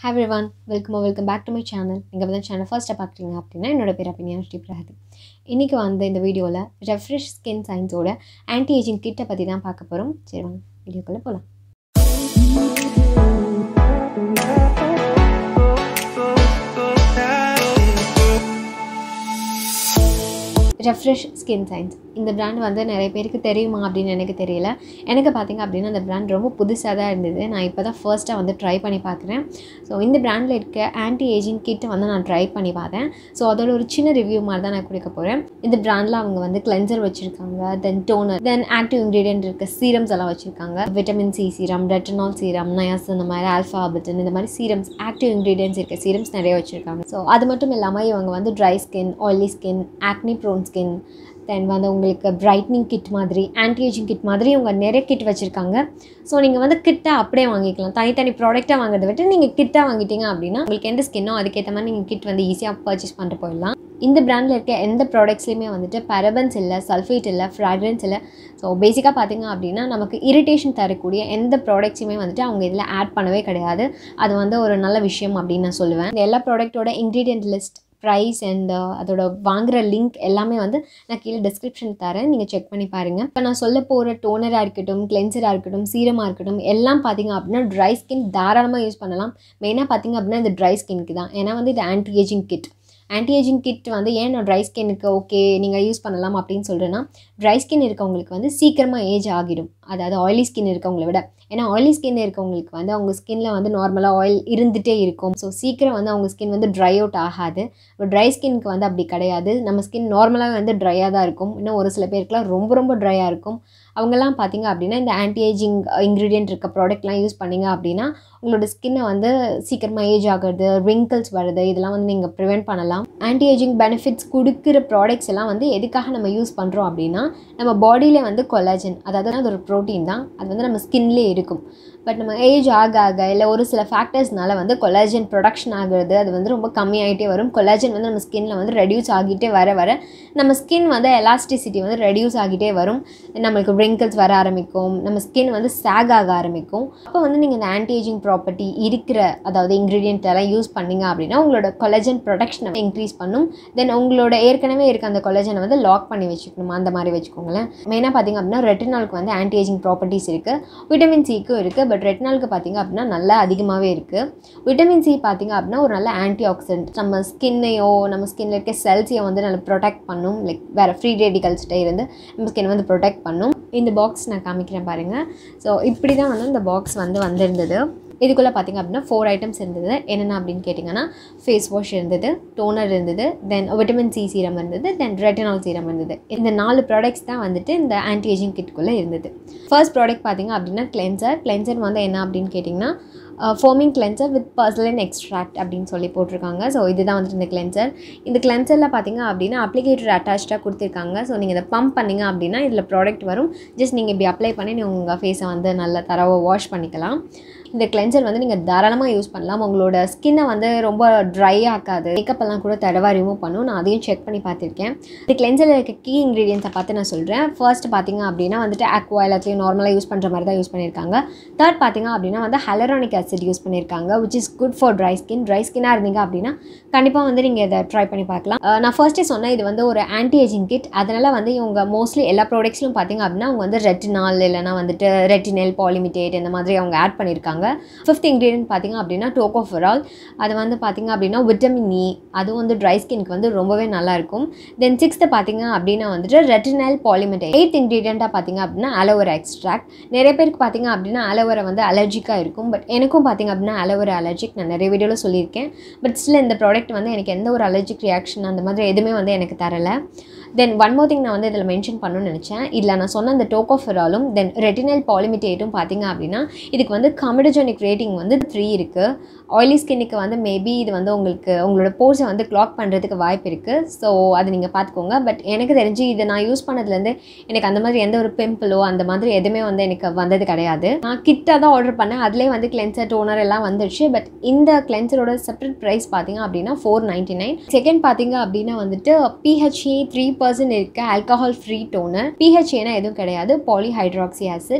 hi everyone welcome welcome back to my channel நீங்கள் வந்து channel ஃபர்ஸ்ட்டாக பார்க்குறீங்க அப்படின்னா என்னோட பேர் அபினியா ஸ்ரீ பிரகதி இன்றைக்கி வந்து இந்த வீடியோவில் ரெஃப்ரெஷ் ஸ்கின் சயின்ஸோட ஆன்டி ஏஜிங் கிட்டை பற்றி தான் பார்க்க போகிறோம் சரி வாங்க வீடியோக்குள்ளே போகலாம் ரெஃப்ரெஷ் ஸ்கின் சயின்ஸ் இந்த பிராண்ட் வந்து நிறைய பேருக்கு தெரியுமா அப்படின்னு எனக்கு தெரியல எனக்கு பார்த்திங்க அப்படின்னா அந்த பிராண்ட் ரொம்ப புதுசாக தான் இருந்தது நான் இப்போ தான் ஃபர்ஸ்ட்டாக வந்து ட்ரை பண்ணி பார்க்குறேன் ஸோ இந்த பிராண்டில் இருக்க ஆன்டி ஏஜிங் கிட்டை வந்து நான் ட்ரை பண்ணி பார்த்தேன் ஸோ அதோட ஒரு சின்ன ரிவ்யூ மாதிரி தான் நான் கொடுக்க போகிறேன் இந்த பிராண்டில் அவங்க வந்து கிளென்சர் வச்சுருக்காங்க then toner then active ingredient இருக்க சீரம்ஸ் எல்லாம் வச்சுருக்காங்க vitamin C serum retinol serum niacin இந்த மாதிரி ஆல்ஃபா பிட்டன் இந்த மாதிரி சீரம்ஸ் ஆக்டிவ் இன்க்ரீடியன்ஸ் இருக்க சீரம்ஸ் நிறைய வச்சுருக்காங்க ஸோ அது மட்டும் இல்லாமல் இவங்க வந்து dry skin oily skin acne prone skin then வந்து உங்களுக்கு பிரைட்னிங் கிட் மாதிரி ஆன்டி ஏஜிங் கிட் மாதிரி இவங்க நிறைய கிட் வச்சுருக்காங்க ஸோ நீங்கள் வந்து கிட்டாக அப்படியே வாங்கிக்கலாம் தனித்தனி ப்ராடக்டாக வாங்குறத விட்டு நீங்கள் கிட்டாக வாங்கிட்டீங்க அப்படின்னா உங்களுக்கு எந்த ஸ்கின்னோ அதுக்கேற்ற மாதிரி நீங்கள் கிட் வந்து ஈஸியாக பர்ச்சேஸ் பண்ணிட்டு போயிடலாம் இந்த பிராண்டில் இருக்க எந்த ப்ராடக்ட்ஸ்லையுமே வந்துட்டு பேரபன்ஸ் இல்லை சல்ஃபேட் இல்லை ஃப்ராக்ரன்ஸ் இல்லை ஸோ பேசிக்காக பார்த்தீங்க அப்படின்னா நமக்கு இரிட்டேஷன் தரக்கூடிய எந்த ப்ராடக்ட்ஸுமே வந்துட்டு அவங்க இதில் ஆட் பண்ணவே கிடையாது அது வந்து ஒரு நல்ல விஷயம் அப்படின்னு நான் சொல்லுவேன் இந்த எல்லா ப்ராடக்ட்டோட இன்க்ரீடியன்ட் லிஸ்ட் ப்ரைஸ் அண்ட் அதோட வாங்குகிற லிங்க் எல்லாமே வந்து நான் கீழே டிஸ்கிரிப்ஷன் தரேன் நீங்கள் செக் பண்ணி பாருங்கள் இப்போ நான் சொல்ல போகிற டோனராக இருக்கட்டும் கிளென்சராக இருக்கட்டும் சீரமாக இருக்கட்டும் எல்லாம் பார்த்தீங்க அப்படின்னா ட்ரை ஸ்கின் தாராளமாக யூஸ் பண்ணலாம் மெயினாக பார்த்தீங்க அப்படின்னா இந்த ட்ரை ஸ்கின்க்கு தான் ஏன்னா வந்து இது anti ageing kit anti ageing kit வந்து ஏன் நான் ட்ரை ஸ்கின்னுக்கு ஓகே நீங்கள் யூஸ் பண்ணலாம் அப்படின்னு சொல்கிறேன்னா ட்ரை ஸ்கின் இருக்கவங்களுக்கு வந்து சீக்கிரமாக ஏஜ் ஆகிடும் அதாவது ஆயிலி ஸ்கின் இருக்கவங்கள விட ஏன்னா ஆயிலி ஸ்கின் இருக்கவங்களுக்கு வந்து அவங்க ஸ்கின்ல வந்து நார்மலாக ஆயில் இருந்துகிட்டே இருக்கும் ஸோ சீக்கிரம் வந்து அவங்க ஸ்கின் வந்து ட்ரை அவுட் ஆகாது இப்போ ட்ரை ஸ்கின்க்கு வந்து அப்படி கிடையாது நம்ம ஸ்கின் நார்மலாக வந்து ட்ரையாக தான் இருக்கும் இன்னும் ஒரு சில பேருக்குலாம் ரொம்ப ரொம்ப ட்ரையாக இருக்கும் அவங்கெல்லாம் பார்த்தீங்க அப்படின்னா இந்த ஆன்டி ஏஜிங் இன்க்ரீடியன்ட் இருக்க ப்ராடக்ட்லாம் யூஸ் பண்ணிங்க அப்படின்னா உங்களோட ஸ்கின்னை வந்து சீக்கிரமாக ஏஜ் ஆகிறது ரிங்கிள்ஸ் வருது இதெல்லாம் வந்து நீங்கள் ப்ரிவெண்ட் பண்ணலாம் ஆன்டி ஏஜிங் பெனிஃபிட்ஸ் கொடுக்குற ப்ராடக்ட்ஸ் எல்லாம் வந்து எதுக்காக நம்ம யூஸ் பண்ணுறோம் அப்படின்னா நம்ம பாடியில் வந்து கொலாஜன் அதாவது அது ஒரு ப்ரோட்டீன் தான் அது வந்து நம்ம ஸ்கின்லேயே இருக்கும் பட் நம்ம ஏஜ் ஆக ஆக இல்லை ஒரு சில ஃபேக்டர்ஸ்னால வந்து கொலாஜன் ப்ரொடக்ஷன் ஆகிறது அது வந்து ரொம்ப கம்மியாகிட்டே வரும் கொலாஜன் வந்து நம்ம ஸ்கின்னில் வந்து ரெடியூஸ் ஆகிட்டே வர வர நம்ம ஸ்கின் வந்து எலாஸ்டிசிட்டி வந்து ரெடியூஸ் ஆகிட்டே வரும் நம்மளுக்கு ரிங்கிள்ஸ் வர ஆரம்பிக்கும் நம்ம ஸ்கின் வந்து சேக் ஆக ஆரம்பிக்கும் அப்போ வந்து நீங்கள் இந்த ஆன்டி ஏஜிங் ப்ராப்பர்ட்டி இருக்கிற அதாவது இன்க்ரீடியன்ட் எல்லாம் யூஸ் பண்ணிங்க அப்படின்னா உங்களோட கொலஜன் ப்ரொடக்ஷனை இன்க்ரீஸ் பண்ணும் தென் உங்களோட ஏற்கனவே இருக்க அந்த கொலஜனை வந்து லாக் பண்ணி வச்சுக்கணும் அந்த மாதிரி வச்சுக்கோங்களேன் மெயினாக பார்த்திங்க அப்படின்னா ரெட்டினாலுக்கு வந்து ஆன்டி ஏஜிங் ப்ராப்பர்ட்டிஸ் இருக்குது விட்டமின் சிக்கும் இருக்குது பட் ரெட்டினாலுக்கு பார்த்திங்க அப்படின்னா நல்லா அதிகமாகவே இருக்குது விட்டமின் சி பார்த்திங்க அப்படின்னா ஒரு நல்ல ஆன்டி ஆக்சிடென்ட் நம்ம ஸ்கின்னையோ நம்ம ஸ்கின்ல இருக்க செல்ஸையோ வந்து நல்லா ப்ரொடெக்ட் பண்ணும் லைக் வேறு ஃப்ரீ ரேடிகல்ஸ்கிட்ட இருந்து நம்ம ஸ்கின் வந்து ப்ரொடெக்ட் பண்ணும் இந்த பாக்ஸ் நான் காமிக்கிறேன் பாருங்கள் ஸோ இப்படி தான் வந்து இந்த பாக்ஸ் வந்து வந்திருந்தது இதுக்குள்ளே பார்த்திங்க அப்படின்னா ஃபோர் ஐட்டம்ஸ் இருந்தது என்னென்ன அப்படின்னு கேட்டிங்கன்னா ஃபேஸ் வாஷ் இருந்தது டோனர் இருந்தது தென் விட்டமின் சி சீரம் இருந்தது தென் ரெட்டினால் சீரம் இருந்தது இந்த நாலு ப்ராடக்ட்ஸ் தான் வந்துட்டு இந்த ஆன்டி ஏஜிங் கிட்குள்ளே இருந்தது ஃபர்ஸ்ட் ப்ராடக்ட் பார்த்திங்க அப்படின்னா கிளென்சர் கிளென்சர் வந்து என்ன அப்படின்னு கேட்டிங்கன்னா foaming cleanser with purslane extract அப்படின்னு சொல்லி போட்டிருக்காங்க ஸோ இதுதான் வந்துட்டு இந்த கிளென்சர் இந்த கிளென்சரில் பார்த்திங்க அப்படின்னா அப்ளிகேட்டர் அட்டாச்சாக கொடுத்துருக்காங்க ஸோ நீங்கள் இதை பம்ப் பண்ணிங்க அப்படின்னா இதில் ப்ராடக்ட் வரும் ஜஸ்ட் நீங்கள் இப்படி அப்ளை பண்ணி நீங்கள் உங்கள் ஃபேஸை வந்து நல்லா தரவாக வாஷ் பண்ணிக்கலாம் இந்த கிளென்சர் வந்து நீங்கள் தாராளமாக யூஸ் பண்ணலாம் உங்களோட ஸ்கின்னை வந்து ரொம்ப ட்ரை ஆக்காது மேக்கப் எல்லாம் கூட தடவாக ரிமூவ் பண்ணும் நான் அதையும் செக் பண்ணி பார்த்துருக்கேன் இந்த கிளென்சரில் இருக்க கீ இன்க்ரீடியன்ஸை பார்த்து நான் சொல்கிறேன் ஃபர்ஸ்ட் பார்த்தீங்க அப்படின்னா வந்துட்டு ஆக்வா எல்லாத்தையும் நார்மலாக யூஸ் பண்ணுற மாதிரி தான் யூஸ் பண்ணியிருக்காங்க தேர்ட் பார்த்தீங்க அப்படின்னா வந்து ஹெலரானிக் ஆசிட் யூஸ் பண்ணியிருக்காங்க which is good for dry skin dry ஸ்கின்னாக இருந்தீங்க அப்படின்னா கண்டிப்பாக வந்து நீங்கள் இதை ட்ரை பண்ணி பார்க்கலாம் நான் ஃபர்ஸ்ட்டே சொன்னேன் இது வந்து ஒரு ஆன்டி ஏஜிங் கிட் அதனால் வந்து இவங்க மோஸ்ட்லி எல்லா ப்ராடக்ட்ஸ்லையும் பார்த்தீங்க அப்படின்னா அவங்க வந்து ரெட்டினால் இல்லைனா வந்துட்டு ரெட்டினல் பாலிமிட்டேட் இந்த மாதிரி அவங்க ஆட் பண்ணியிருக்காங்க ஃபிஃப்த் இன்க்ரீடியன்ட் பார்த்திங்க அப்படின்னா டோகோஃபரால் அது வந்து பார்த்திங்க அப்படின்னா விட்டமின் இ அதுவும் வந்து ட்ரை ஸ்கின்க்கு வந்து ரொம்பவே நல்லாயிருக்கும் தென் சிக்ஸ்த்து பார்த்திங்க அப்படின்னா வந்துட்டு ரெட்டினல் பாலிமெண்டேட் எயித் இன்க்ரீடியண்ட்டாக பார்த்திங்க அப்படின்னா அலோவேரா எக்ஸ்ட்ராக்ட் நிறைய பேருக்கு பார்த்திங்க அப்படின்னா அலோவேரா வந்து அலர்ஜிக்காக இருக்கும் பட் எனக்கும் பார்த்திங்க அப்படின்னா அலோவேரா அலர்ஜிக் நான் நிறைய வீடியோவில் சொல்லியிருக்கேன் பட் ஸ்டில் இந்த ப்ராடக்ட் வந்து எனக்கு எந்த ஒரு அலர்ஜிக் ரியாக்ஷன் அந்த மாதிரி எதுவுமே வந்து எனக்கு தரலை தென் ஒன் மோர் திங் நான் வந்து இதில் மென்ஷன் பண்ணணும்னு நினச்சேன் இதில் நான் சொன்ன அந்த டோகோஃபெராலும் தென் ரெட்டினல் பாலிமிட்டேட்டும் பார்த்திங்க அப்படின்னா இதுக்கு வந்து கமிடஜெனிக் ரேட்டிங் வந்து த்ரீ இருக்குது ஆயிலி ஸ்கின்னுக்கு வந்து மேபி இது வந்து உங்களுக்கு உங்களோட போர்ஸை வந்து கிளாக் பண்ணுறதுக்கு வாய்ப்பு இருக்குது ஸோ அது நீங்கள் பார்த்துக்கோங்க பட் எனக்கு தெரிஞ்சு இதை நான் யூஸ் பண்ணதுலேருந்து எனக்கு அந்த மாதிரி எந்த ஒரு பிம்பிளோ அந்த மாதிரி எதுவுமே வந்து எனக்கு வந்தது கிடையாது நான் கிட்டாக தான் ஆர்டர் பண்ணேன் அதிலே வந்து கிளென்சர் டோனர் எல்லாம் வந்துடுச்சு பட் இந்த கிளென்சரோட செப்பரேட் ப்ரைஸ் பார்த்தீங்க அப்படின்னா ஃபோர் நைன்ட்டி நைன் செகண்ட் பார்த்தீங்க அப்படின்னா வந்துட்டு பிஹெச்ஏ த்ரீ பர்சன்ட் இருக்க ஆல்கஹால் ஃப்ரீ டோனர் பிஹெச்ஏனா எதுவும் கிடையாது பாலிஹைட்ராக்சி ஆசிட்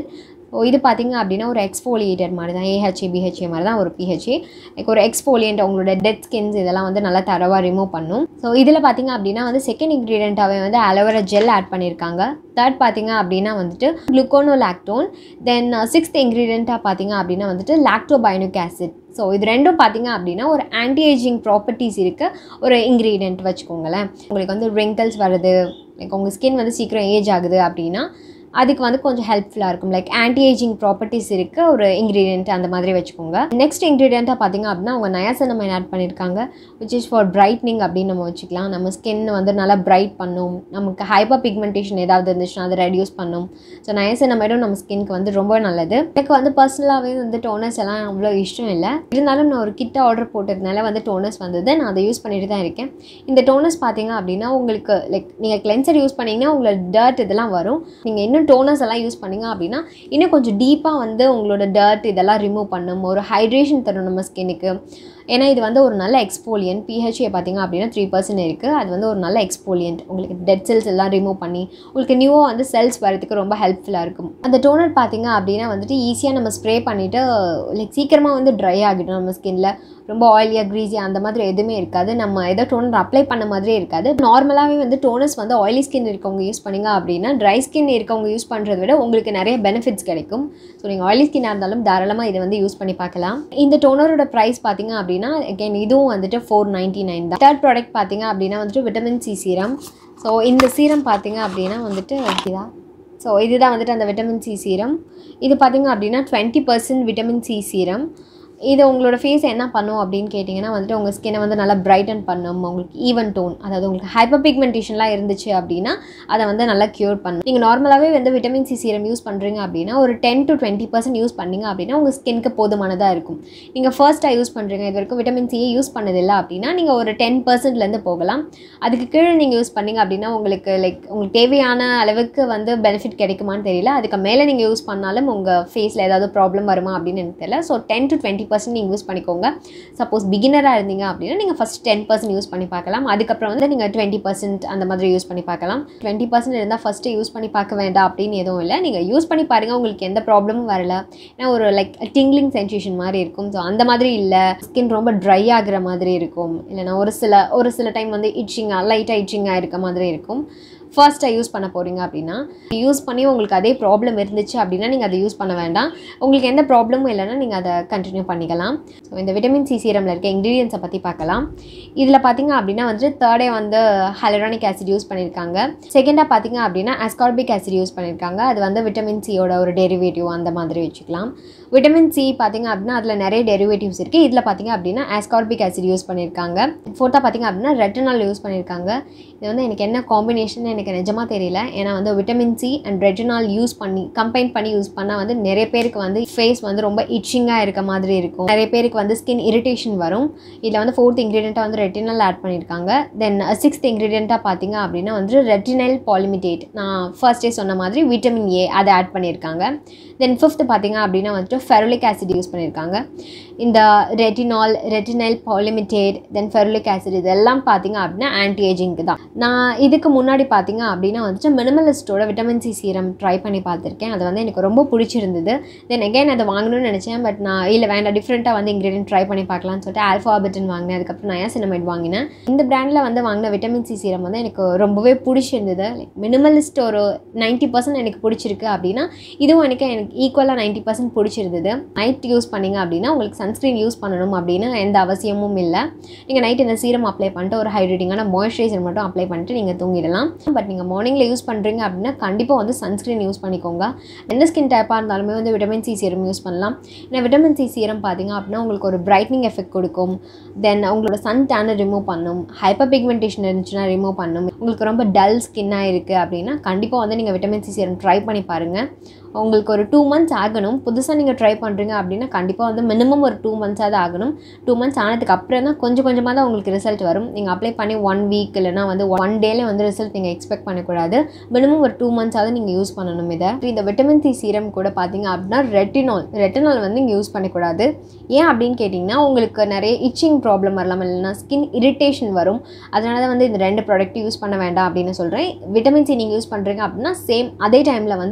ஸோ இது பார்த்தீங்க அப்படின்னா ஒரு எக்ஸ்ஃபோலியேட்டர் மாதிரி தான் ஏஹெச்ஏ பிஹெச்ஏ மாதிரி தான் ஒரு பிஹெச்ஏ லைக் ஒரு எக்ஸ்ஃபோலியன்ட் உங்களோட டெட் ஸ்கின்ஸ் இதெல்லாம் வந்து நல்லா தரவாக ரிமூவ் பண்ணும் ஸோ இதில் பார்த்தீங்க அப்படின்னா வந்து செகண்ட் இன்க்ரீடியண்ட்டாகவே வந்து அலோவேரா ஜெல் ஆட் பண்ணியிருக்காங்க தேர்ட் பார்த்தீங்க அப்படின்னா வந்துட்டு குளுக்கோனோ லாக்டோன் தென் சிக்ஸ்த் இன்க்ரீடியண்ட்டாக பார்த்தீங்க அப்படின்னா வந்துட்டு லாக்டோபைனுக் ஆசிட் ஸோ இது ரெண்டும் பார்த்தீங்க அப்படின்னா ஒரு ஆன்டி ஏஜிங் ப்ராப்பர்ட்டிஸ் இருக்க ஒரு இன்க்ரீடியன்ட் வச்சுக்கோங்களேன் உங்களுக்கு வந்து wrinkles வருது லைக் உங்கள் ஸ்கின் வந்து சீக்கிரம் ஏஜ் ஆகுது அப்படின்னா அதுக்கு வந்து கொஞ்சம் ஹெல்ப்ஃபுல்லாக இருக்கும் லைக் ஆன்டி ஏஜிங் ப்ராப்பர்ட்டிஸ் இருக்க ஒரு இன்க்ரீடியன்ட் அந்த மாதிரி வச்சுக்கோங்க நெக்ஸ்ட் இன்க்ரீடியண்ட்டாக பார்த்தீங்க அப்படின்னா அவங்க நயாசனமைன் ஆட் பண்ணியிருக்காங்க விச் இஸ் ஃபார் பிரைட்னிங் அப்படின்னு நம்ம வச்சுக்கலாம் நம்ம ஸ்கின் வந்து நல்லா பிரைட் பண்ணும் நமக்கு ஹைப்பர் பிக்மெண்டேஷன் ஏதாவது இருந்துச்சுன்னா அதை ரெடியூஸ் பண்ணும் ஸோ நயசனமைடும் நம்ம ஸ்கின்க்கு வந்து ரொம்ப நல்லது எனக்கு வந்து பர்சனலாகவே வந்து டோனர்ஸ் எல்லாம் அவ்வளோ இஷ்டம் இல்லை இருந்தாலும் நான் ஒரு கிட்ட ஆர்டர் போட்டதுனால வந்து டோனர்ஸ் வந்தது நான் அதை யூஸ் பண்ணிட்டு தான் இருக்கேன் இந்த டோனர்ஸ் பார்த்தீங்க அப்படின்னா உங்களுக்கு லைக் நீங்கள் கிளென்சர் யூஸ் பண்ணிங்கன்னா உங்களோட டர்ட் இதெல்லாம் வரும் நீங்கள் இன்னும் டோனர்ஸ் எல்லாம் யூஸ் பண்ணீங்க அப்படின்னா இன்னும் கொஞ்சம் டீப்பாக வந்து உங்களோட டர்ட் இதெல்லாம் ரிமூவ் பண்ணும் ஒரு ஹைட்ரேஷன் தரும் நம்ம ஸ்கின்னுக்கு ஏன்னா இது வந்து ஒரு நல்ல எக்ஸ்போலியன்ட் பிஹெச்ஏ பார்த்தீங்க அப்படின்னா த்ரீ பர்சன்ட் இருக்குது அது வந்து ஒரு நல்ல எக்ஸ்போலியன்ட் உங்களுக்கு டெட் செல்ஸ் எல்லாம் ரிமூவ் பண்ணி உங்களுக்கு நியூவாக வந்து செல்ஸ் வரதுக்கு ரொம்ப ஹெல்ப்ஃபுல்லாக இருக்கும் அந்த டோனர் பார்த்தீங்க அப்படின்னா வந்துட்டு ஈஸியாக நம்ம ஸ்ப்ரே பண்ணிவிட்டு லைக் சீக்கிரமாக வந்து ட்ரை ஆகிடும் நம்ம ஸ்கின்ல ரொம்ப ஆயிலியாக க்ரீஸியாக அந்த மாதிரி எதுவுமே இருக்காது நம்ம ஏதோ டோனர் அப்ளை பண்ண மாதிரியே இருக்காது நார்மலாகவே வந்து டோனர்ஸ் வந்து ஆயிலி ஸ்கின் இருக்கவங்க யூஸ் பண்ணீங்க அப்படின்னா ட்ரை ஸ்கின் இருக்கவங்க யூஸ் பண்ணுறத விட உங்களுக்கு நிறைய பெனிஃபிட்ஸ் கிடைக்கும் ஸோ நீங்கள் ஆயிலி ஸ்கின்னாக இருந்தாலும் தாராளமாக இதை வந்து யூஸ் பண்ணி பார்க்கலாம் இந்த டோனரோட ப்ரைஸ் பார்த்தீங்க அப்படின்னா again இதுவும் வந்துட்டு ஃபோர் நைன்ட்டி நைன் தான் தேர்ட் ப்ராடக்ட் பார்த்தீங்க அப்படின்னா வந்துட்டு விட்டமின் சி சீரம் ஸோ இந்த சீரம் பார்த்தீங்க அப்படின்னா வந்துட்டு இதா ஸோ இதுதான் வந்துட்டு அந்த விட்டமின் சி சீரம் இது பார்த்தீங்க அப்படின்னா twenty percent vitamin C serum இது உங்களோட ஃபேஸ் என்ன பண்ணும் அப்படின்னு கேட்டிங்கன்னா வந்துட்டு உங்கள் ஸ்கின்னை வந்து நல்லா பிரைட்டன் பண்ணும் உங்களுக்கு ஈவன் டோன் அதாவது உங்களுக்கு ஹைப்பர் பிக்மெண்டேஷன்லாம் இருந்துச்சு அப்படின்னா அதை வந்து நல்லா க்யூர் பண்ணும் நீங்கள் நார்மலாகவே வந்து விட்டமின் சி சீரம் யூஸ் பண்ணுறீங்க அப்படின்னா ஒரு ten to twenty percent use பண்ணீங்க அப்படின்னா உங்கள் ஸ்கின்க்கு போதுமானதாக இருக்கும் நீங்கள் ஃபர்ஸ்ட்டாக யூஸ் பண்ணுறீங்க இது வரைக்கும் விட்டமின் சியை யூஸ் பண்ணதில்லை அப்படின்னா நீங்கள் ஒரு டென் பர்சன்ட்லேருந்து போகலாம் அதுக்கு கீழே நீங்கள் யூஸ் பண்ணீங்க அப்படின்னா உங்களுக்கு லைக் உங்களுக்கு தேவையான அளவுக்கு வந்து பெனிஃபிட் கிடைக்குமான்னு தெரியல அதுக்கு மேலே நீங்கள் யூஸ் பண்ணாலும் உங்கள் ஃபேஸில் ஏதாவது ப்ராப்ளம் வருமா அப்படின்னு எனக்கு தெரியல so ten to twenty percent நீங்கள் யூஸ் பண்ணிக்கோங்க சப்போஸ் பிகினராக இருந்தீங்க அப்படின்னா நீங்கள் ஃபஸ்ட் டென் பர்சன்ட் யூஸ் பண்ணி பார்க்கலாம் அதுக்கப்புறம் வந்து நீங்கள் டுவெண்ட்டி பர்சன்ட் அந்த மாதிரி யூஸ் பண்ணி பார்க்கலாம் டுவெண்ட்டி பர்சன்ட் இருந்தால் ஃபஸ்ட்டு யூஸ் பண்ணி பார்க்க வேண்டாம் அப்படின்னு எதுவும் இல்லை நீங்கள் யூஸ் பண்ணி பாருங்கள் உங்களுக்கு எந்த ப்ராப்ளமும் வரல ஏன்னா ஒரு லைக் டிங்லிங் சென்சேஷன் மாதிரி இருக்கும் ஸோ அந்த மாதிரி இல்லை ஸ்கின் ரொம்ப ட்ரை ஆகுற மாதிரி இருக்கும் இல்லைனா ஒரு சில ஒரு சில டைம் வந்து இச்சிங்காக லைட்டாக இச்சிங்காக இருக்க மாதிரி இருக்கும் ஃபர்ஸ்ட்டாக யூஸ் பண்ண போகிறீங்க அப்படின்னா யூஸ் பண்ணி உங்களுக்கு அதே ப்ராப்ளம் இருந்துச்சு அப்படின்னா நீங்கள் அதை யூஸ் பண்ண வேண்டாம் உங்களுக்கு எந்த ப்ராப்ளமும் இல்லைன்னா நீங்கள் அதை கண்டினியூ பண்ணிக்கலாம் ஸோ இந்த விட்டமின் சி சீரமில் இருக்க இன்க்ரீடியன்ஸை பற்றி பார்க்கலாம் இதில் பார்த்தீங்க அப்படின்னா வந்துட்டு தேர்டே வந்து ஹலரானிக் ஆசிட் யூஸ் பண்ணியிருக்காங்க செகண்டாக பார்த்தீங்க அப்படின்னா அஸ்கார்பிக் ஆசிட் யூஸ் பண்ணியிருக்காங்க அது வந்து விட்டமின் சியோட ஒரு டெரிவேட்டிவ் அந்த மாதிரி வச்சுக்கலாம் விட்டமின் சி பார்த்தீங்க அப்படின்னா அதில் நிறைய டெரிவேட்டிவ்ஸ் இருக்குது இதில் பார்த்தீங்க அப்படின்னா ஆஸ்கார்பிக் ஆசிட் யூஸ் பண்ணியிருக்காங்க ஃபோர்த்தாக பார்த்தீங்க அப்படின்னா ரெட்டனால் யூஸ் பண்ணியிருக்காங்க இது வந்து எனக்கு என்ன காம்பினேஷன் எனக்கு நிஜமாக தெரியல ஏன்னா வந்து vitamin C and retinol use பண்ணி கம்பைன் பண்ணி யூஸ் பண்ணால் வந்து நிறைய பேருக்கு வந்து ஃபேஸ் வந்து ரொம்ப இச்சிங்காக இருக்க மாதிரி இருக்கும் நிறைய பேருக்கு வந்து ஸ்கின் இரிட்டேஷன் வரும் இதில் வந்து ஃபோர்த் இன்க்ரீடியண்ட்டாக வந்து ரெட்டினல் ஆட் பண்ணியிருக்காங்க தென் சிக்ஸ்த் இன்க்ரீடியண்ட்டாக பார்த்தீங்க அப்படின்னா வந்து ரெட்டினல் பாலிமிடேட் நான் ஃபர்ஸ்டே சொன்ன மாதிரி விட்டமின் ஏ அதை ஆட் பண்ணியிருக்காங்க தென் ஃபிஃப்த் பார்த்தீங்க அப்படின்னா வந்துட்டு ஃபெருலிக் ஆசிட் யூஸ் பண்ணியிருக்காங்க இந்த retinol retinal palmitate then ferulic acid இதெல்லாம் பார்த்தீங்க அப்படின்னா ஆன்டி ஏஜிங்க்கு தான் நான் இதுக்கு முன்னாடி பார்த்தீங்க அப்படின்னா வந்துட்டு மினிமலிஸ்டோட விட்டமின் சி சீரம் ட்ரை பண்ணி பார்த்துருக்கேன் அது வந்து எனக்கு ரொம்ப பிடிச்சிருந்தது தென் எகைன் அதை வாங்கணும்னு நினச்சேன் பட் நான் இல்லை வேண்டாம் டிஃப்ரெண்ட்டாக வந்து இன்க்ரீடியன்ட் ட்ரை பண்ணி பார்க்கலாம்னு சொல்லிட்டு ஆல்ஃபாபெட்டன் வாங்கினேன் அதுக்கப்புறம் நயாசினமைட் வாங்கினேன் இந்த பிராண்டில் வந்து வாங்கின விட்டமின் சி சீரம் வந்து எனக்கு ரொம்பவே பிடிச்சிருந்தது லைக் மினிமலிஸ்ட் ஒரு நைன்ட்டி பர்சன்ட் எனக்கு பிடிச்சிருக்கு அப்படின்னா இதுவும் எனக்கு எனக்கு ஈக்குவலாக நைன்ட்டி பர்சன்ட் பிடிச்சிருந்தது நைட் யூஸ் பண்ணீங்க அப்படின்னா உங்களுக்கு சன்ஸ்க்ரீன் யூஸ் பண்ணணும் அப்படின்னு எந்த அவசியமும் இல்லை நீங்கள் நைட் இந்த சீரம் அப்ளை பண்ணிட்டு ஒரு ஹைட்ரேட்டிங்கான மாய்ஸ்சரைசர் மட்டும் அப்ளை பண்ணிட்டு நீங்கள் தூங்கிடலாம் பட் நீங்கள் மார்னிங்கில் யூஸ் பண்ணுறீங்க அப்படின்னா கண்டிப்பாக வந்து சன்ஸ்க்ரீன் யூஸ் பண்ணிக்கோங்க எந்த ஸ்கின் டைப்பாக இருந்தாலுமே வந்து விட்டமின் சி சீரம் யூஸ் பண்ணலாம் ஏன்னா விட்டமின் சி சீரம் பார்த்தீங்க அப்படின்னா உங்களுக்கு ஒரு பிரைட்னிங் எஃபெக்ட் கொடுக்கும் தென் உங்களோட சன் டேனை ரிமூவ் பண்ணும் ஹைப்பர் பிக்மெண்டேஷன் இருந்துச்சுன்னா ரிமூவ் பண்ணும் உங்களுக்கு ரொம்ப டல் ஸ்கின்னாக இருக்குது அப்படின்னா கண்டிப்பாக வந்து நீங்கள் விட்டமின் சி சீரம் ட்ரை பண்ணி பாருங்கள் உங்களுக்கு ஒரு டூ மந்த்ஸ் ஆகணும் புதுசாக நீங்கள் ட்ரை பண்ணுறீங்க அப்படின்னா கண்டிப்பாக வந்து மினிமம் ஒரு டூ மந்த்ஸாவது ஆகணும் டூ மந்த்ஸ் ஆனதுக்கு அப்புறம் தான் கொஞ்சம் கொஞ்சமாக தான் உங்களுக்கு ரிசல்ட் வரும் நீங்கள் அப்ளை பண்ணி ஒன் வீக் இல்லைனா வந்து ஒன் டேல வந்து ரிசல்ட் நீங்கள் எக்ஸ்பெக்ட் பண்ணக்கூடாது மினிமம் ஒரு டூ மந்த்ஸாவது நீங்கள் யூஸ் பண்ணணும் இதை இந்த விட்டமின் சி சீரம் கூட பார்த்தீங்க அப்படின்னா ரெட்டினால் ரெட்டினால் வந்து இங்கே யூஸ் பண்ணக்கூடாது ஏன் அப்படின்னு கேட்டிங்கன்னா உங்களுக்கு நிறைய இச்சிங் ப்ராப்ளம் வரலாம் இல்லைனா ஸ்கின் இரிட்டேஷன் வரும் அதனால தான் வந்து இந்த ரெண்டு ப்ராடக்ட் யூஸ் பண்ண வேண்டாம் அப்படின்னு சொல்கிறேன் விட்டமின் சி நீங்கள் யூஸ் பண்ணுறீங்க அப்படின்னா சேம் அதே டைமில் வந்து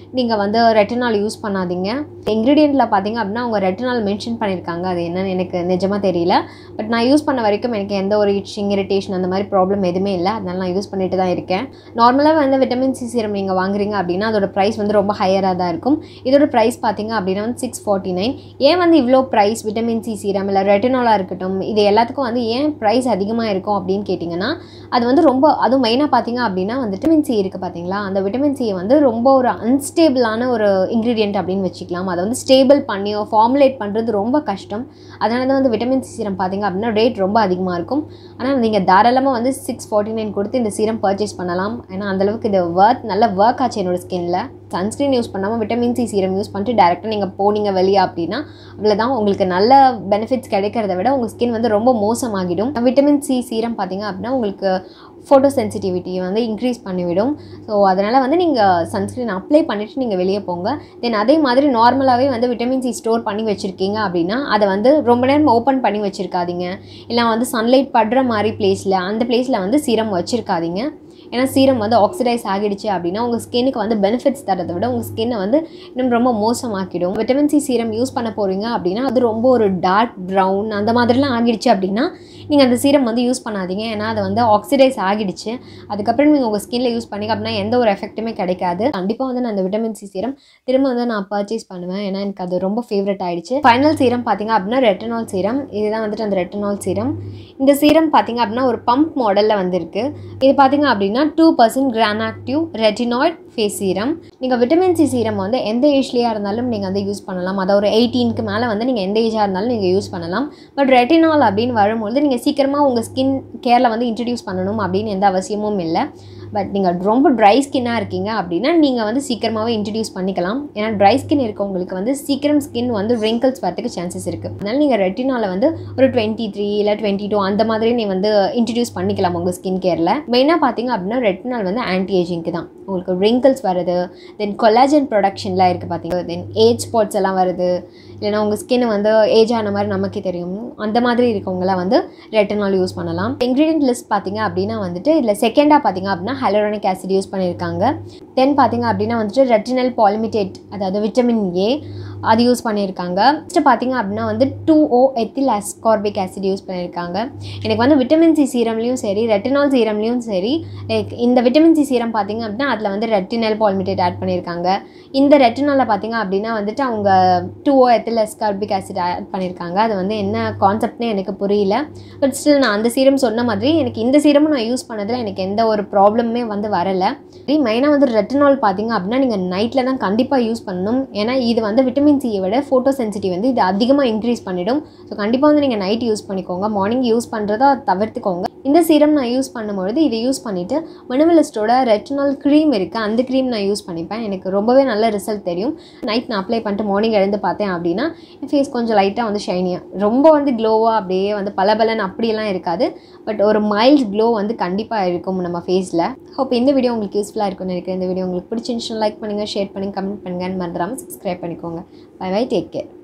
நீங்கள் வந்து ரெட்டினால் யூஸ் பண்ணாதீங்க இன்க்ரீடியண்ட்டில் பார்த்தீங்க அப்படின்னா அவங்க ரெட்டினால் மென்ஷன் பண்ணியிருக்காங்க அது என்னன்னு எனக்கு நிஜமாக தெரியல பட் நான் யூஸ் பண்ண வரைக்கும் எனக்கு எந்த ஒரு இட்சிங் இரிட்டேஷன் அந்த மாதிரி ப்ராப்ளம் எதுவுமே இல்லை அதனால நான் யூஸ் பண்ணிட்டு தான் இருக்கேன் நார்மலாக வந்து விட்டமின் சி சீரம் நீங்கள் வாங்குறீங்க அப்படின்னா அதோட ப்ரைஸ் வந்து ரொம்ப ஹையராக தான் இருக்கும் இதோட ப்ரைஸ் பார்த்தீங்க அப்படின்னா வந்து சிக்ஸ் ஃபார்ட்டி நைன் ஏன் வந்து இவ்வளோ ப்ரைஸ் விட்டமின் சி சீரம் இல்லை ரெட்டினாலாக இருக்கட்டும் இது எல்லாத்துக்கும் வந்து ஏன் ப்ரைஸ் அதிகமாக இருக்கும் அப்படின்னு கேட்டிங்கன்னா அது வந்து ரொம்ப அதுவும் மெயினாக பார்த்தீங்க அப்படின்னா வந்து விட்டமின் சி இருக்குது பார்த்தீங்களா அந்த விட்டமின் சியை வந்து ரொம்ப ஒரு அன்ஸ்டேபிளான ஒரு இன்க்ரீடியன்ட் அப்படின்னு வச்சுக்கலாம் அதை வந்து ஸ்டேபிள் பண்ணி ஃபார்முலேட் பண்ணுறது ரொம்ப கஷ்டம் அதனால தான் வந்து விட்டமின் சி சீரம் பார்த்தீங்க அப்படின்னா ரேட் ரொம்ப அதிகமாக இருக்கும் ஆனால் நீங்கள் தாராளமாக வந்து சிக்ஸ் ஃபார்ட்டி நைன் கொடுத்து இந்த சீரம் பர்ச்சேஸ் பண்ணலாம் ஏன்னா அந்தளவுக்கு இது ஒர்க் நல்ல ஒர்க் ஆச்சு என்னோட ஸ்கின்ல சன்ஸ்க்ரீன் யூஸ் பண்ணாமல் விட்டமின் சி சீரம் யூஸ் பண்ணிட்டு டேரெக்டாக நீங்கள் போனீங்க வெளியே அப்படின்னா அவ்வளோதான் உங்களுக்கு நல்ல பெனிஃபிட்ஸ் கிடைக்கிறத விட உங்கள் ஸ்கின் வந்து ரொம்ப மோசமாகிடும் விட்டமின் சி சீரம் பார்த்தீங்க அப்படின்னா உங்களுக்கு ஃபோட்டோ சென்சிட்டிவிட்டி வந்து இன்க்ரீஸ் பண்ணிவிடும் ஸோ அதனால் வந்து நீங்கள் சன்ஸ்க்ரீன் அப்ளை பண்ணிவிட்டு நீங்கள் வெளியே போங்க தென் அதே மாதிரி நார்மலாகவே வந்து விட்டமின் சி ஸ்டோர் பண்ணி வச்சுருக்கீங்க அப்படின்னா அதை வந்து ரொம்ப நேரம் ஓப்பன் பண்ணி வச்சுருக்காதீங்க இல்லை வந்து சன்லைட் படுற மாதிரி பிளேஸில் அந்த பிளேஸில் வந்து சீரம் வச்சுருக்காதீங்க ஏன்னா சீரம் வந்து ஆக்சிடைஸ் ஆகிடுச்சு அப்படின்னா உங்கள் ஸ்கின்னுக்கு வந்து பெனிஃபிட்ஸ் தரதை விட உங்கள் ஸ்கின்னை வந்து இன்னும் ரொம்ப மோசமாக்கிடும் விட்டமின் சி சீரம் யூஸ் பண்ண போகிறீங்க அப்படின்னா அது ரொம்ப ஒரு டார்க் ப்ரௌன் அந்த மாதிரிலாம் ஆகிடுச்சு அப்படின்னா நீங்கள் அந்த சீரம் வந்து யூஸ் பண்ணாதீங்க ஏன்னா அது வந்து ஆக்சிடைஸ் ஆகிடுச்சு அதுக்கப்புறம் நீங்கள் உங்கள் ஸ்கின்ல யூஸ் பண்ணிங்க அப்படின்னா எந்த ஒரு எஃபெக்ட்டுமே கிடைக்காது கண்டிப்பாக வந்து நான் அந்த விட்டமின் சி சீரம் திரும்ப வந்து நான் பர்ச்சேஸ் பண்ணுவேன் ஏன்னா எனக்கு அது ரொம்ப ஃபேவரட் ஆயிடுச்சு ஃபைனல் சீரம் பார்த்தீங்க அப்படின்னா ரெட்டனால் சீரம் இதுதான் வந்துட்டு அந்த ரெட்டனால் சீரம் இந்த சீரம் பார்த்தீங்க அப்படின்னா ஒரு பம்ப் மாடலில் வந்திருக்கு இது பார்த்தீங்க அப்படின்னா two percent granactive retinoid face serum நீங்கள் விட்டமின் சி சீரம் வந்து எந்த ஏஜ்லேயாக இருந்தாலும் நீங்கள் வந்து யூஸ் பண்ணலாம் அதாவது ஒரு எயிட்டீனுக்கு மேலே வந்து நீங்கள் எந்த ஏஜாக இருந்தாலும் நீங்கள் யூஸ் பண்ணலாம் பட் ரெட்டினால் அப்படின்னு வரும்பொழுது நீங்கள் சீக்கிரமாக உங்கள் ஸ்கின் கேரில் வந்து இன்ட்ரடியூஸ் பண்ணணும் அப்படின்னு எந்த அவசியமும் இல்லை பட் நீங்கள் ரொம்ப ட்ரை ஸ்கின்னாக இருக்கீங்க அப்படின்னா நீங்கள் வந்து சீக்கிரமாகவே இன்ட்ரடியூஸ் பண்ணிக்கலாம் ஏன்னா ட்ரை ஸ்கின் இருக்கவங்களுக்கு வந்து சீக்கிரம் ஸ்கின் வந்து ரிங்கிள்ஸ் வரதுக்கு சான்சஸ் இருக்குது அதனால் நீங்கள் ரெட்டினால வந்து ஒரு டுவெண்ட்டி த்ரீ இல்லை டுவெண்ட்டி டூ அந்த மாதிரி நீ வந்து இன்ட்ரடியூஸ் பண்ணிக்கலாம் உங்கள் ஸ்கின் கேரில் மெயினாக பார்த்தீங்க அப்படின்னா ரெட்டினால் வந்து ஆன்டி ஏஜிங்க்கு தான் உங்களுக்கு ரிங்கிள்ஸ் வருது தென் கொலாஜன் ப்ரொடக்ஷன்லாம் இருக்குது பார்த்தீங்க தென் ஏஜ் ஸ்பாட்ஸ் எல்லாம் வருது இல்லைனா உங்கள் ஸ்கின் வந்து ஏஜ் ஆன மாதிரி நமக்கே தெரியும் அந்த மாதிரி இருக்கவங்களாம் வந்து ரெட்டனால் யூஸ் பண்ணலாம் இன்க்ரீடியன்ட் லிஸ்ட் பார்த்தீங்க அப்படின்னா வந்துட்டு இதில் செகண்டாக பார்த்தீங்க அப்படின்னா ஹைலோரானிக் ஆசிட் யூஸ் பண்ணியிருக்காங்க தென் பார்த்தீங்க அப்படின்னா வந்துட்டு ரெட்டினல் பாலிமிட்டேட் அதாவது விட்டமின் ஏ அது யூஸ் பண்ணியிருக்காங்க நெக்ஸ்ட்டு பார்த்தீங்க அப்படின்னா வந்து two O ethyl ascorbic acid use பண்ணியிருக்காங்க எனக்கு வந்து விட்டமின் சி சீரம்லேயும் சரி ரெட்டினால் சீரம்லேயும் சரி லைக் இந்த விட்டமின் சி சீரம் பார்த்தீங்க அப்படின்னா அதில் வந்து ரெட்டினல் பால்மிட்டேட் ஆட் பண்ணியிருக்காங்க இந்த ரெட்டினாலில் பார்த்தீங்க அப்படின்னா வந்துட்டு அவங்க two O ethyl ascorbic acid add பண்ணியிருக்காங்க அது வந்து என்ன கான்செப்ட்னே எனக்கு புரியல பட் ஸ்டில் நான் அந்த சீரம் சொன்ன மாதிரி எனக்கு இந்த சீரமும் நான் யூஸ் பண்ணதில் எனக்கு எந்த ஒரு ப்ராப்ளமே வந்து வரலை மெயினாக வந்து ரெட்டினால் பார்த்தீங்க அப்படின்னா நீங்கள் நைட்டில் தான் கண்டிப்பாக யூஸ் பண்ணணும் ஏன்னா இது வந்து விட்டமின் சியை விட ஃபோட்டோ சென்சிட்டிவ் வந்து இது அதிகமாக இன்க்ரீஸ் பண்ணிடும் ஸோ கண்டிப்பாக வந்து நீங்கள் நைட் யூஸ் பண்ணிக்கோங்க மார்னிங் யூஸ் பண்ணுறதா தவிர்த்துக்கோங்க இந்த சீரம் நான் யூஸ் பண்ணும்பொழுது இதை யூஸ் பண்ணிவிட்டு மினிமலிஸ்டோட ரெட்டினால் க்ரீம் இருக்குது அந்த க்ரீம் நான் யூஸ் பண்ணிப்பேன் எனக்கு ரொம்பவே நல்ல ரிசல்ட் தெரியும் நைட் நான் அப்ளை பண்ணிட்டு மார்னிங் எழுந்து பார்த்தேன் அப்படின்னா என் ஃபேஸ் கொஞ்சம் லைட்டாக வந்து ஷைனியாக ரொம்ப வந்து க்ளோவாக அப்படியே வந்து பளபளன்னு அப்படியெல்லாம் இருக்காது பட் ஒரு மைல்ட் க்ளோ வந்து கண்டிப்பாக இருக்கும் நம்ம ஃபேஸில் ஹோப் இந்த வீடியோ உங்களுக்கு யூஸ்ஃபுல்லாக இருக்கும்னு நினைக்கிறேன் இந்த வீடியோ உங்களுக்கு பிடிச்சிருந்துச்சுன்னா லைக் பண்ணுங்கள் ஷேர் பண்ணுங்கள் கமெண்ட் பண்ணுங்கன்னு மறந்துடாமல் சப்ஸ்கிரைப் பண்ணிக்கோங்க பை பை டேக் கேர்